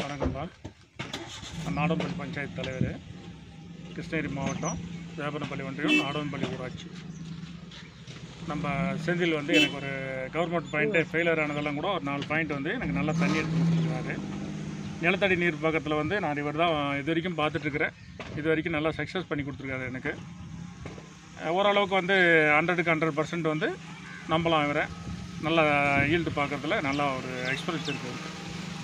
வணக்கம்ப்பா நான் நாடம்பள்ளி பஞ்சாயத்து தலைவர் கிருஷ்ணகிரி மாவட்டம் வேப்பனப்பள்ளி ஒன்றியம் நாடம்பள்ளி ஊராட்சி நம்ம செந்தில் வந்து எனக்கு ஒரு கவர்மெண்ட் பாயிண்ட்டு ஃபெயிலியர் ஆனதெல்லாம் கூட ஒரு நாலு பாயிண்ட் வந்து எனக்கு நல்லா தண்ணி எடுத்து கொடுத்துருக்காரு நிலத்தடி நீர் பக்கத்தில் வந்து நான் இவர் தான் இது வரைக்கும் பார்த்துட்ருக்கிறேன் இது வரைக்கும் நல்லா சக்ஸஸ் பண்ணி கொடுத்துருக்காரு எனக்கு அஹ் ஓரளவுக்கு வந்து ஹண்ட்ரடுக்கு ஹண்ட்ரட் பர்சன்ட் வந்து நம்பலாம் இவரை நல்ல ஈல்டு பார்க்கறதுல நல்லா ஒரு எக்ஸ்பீரியன்ஸ் இருக்குது அவருக்கு.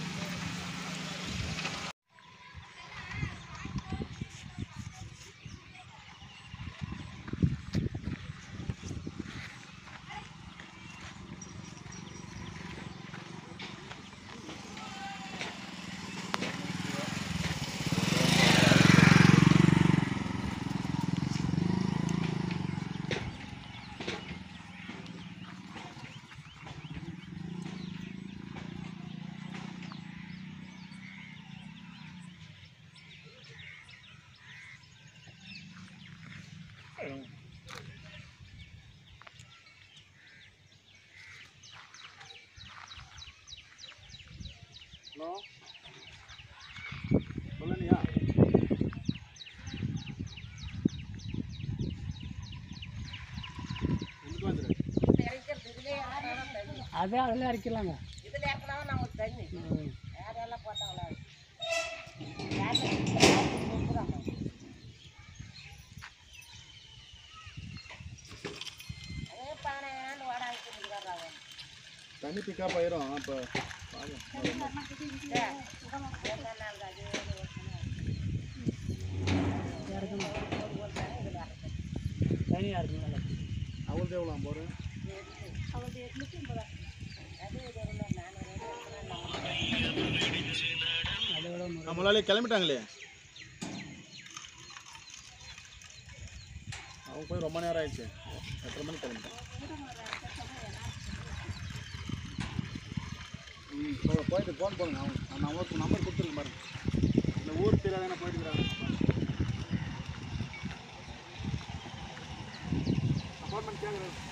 ஹலோ சொல்லலையா எதுக்கு வந்துரு அதே அதில் அரைக்கலாங்க இதுல ஏற்கனவே நமக்கு தண்ணி வேற எல்லாம் போட்டாங்களா அதே பானை வாடகை கொடுக்குறாங்க தண்ணி பிக்கப் ஆயிரும் இப்போ தனியாக இருக்குங்க அவளுக்கு எவ்வளோ போகிறேன் அதோட நம்மளாலே கிளம்பிட்டாங்களே அவங்க போய் ரொம்ப நேரம் ஆயிடுச்சு எத்தனை மணிக்கு கிளம்பிட்டான் ம் போ- போயிட்டு ஃபோன் பண்ணுங்க அவங்க அந்த நம்பருக்கு நம்பர் கொடுத்துருங்க பாருங்க இந்த ஊர் தெரியாதானே போயிட்டு இருக்கிறாங்க அப்பார்ட்மெண்ட் கேட்குறேன்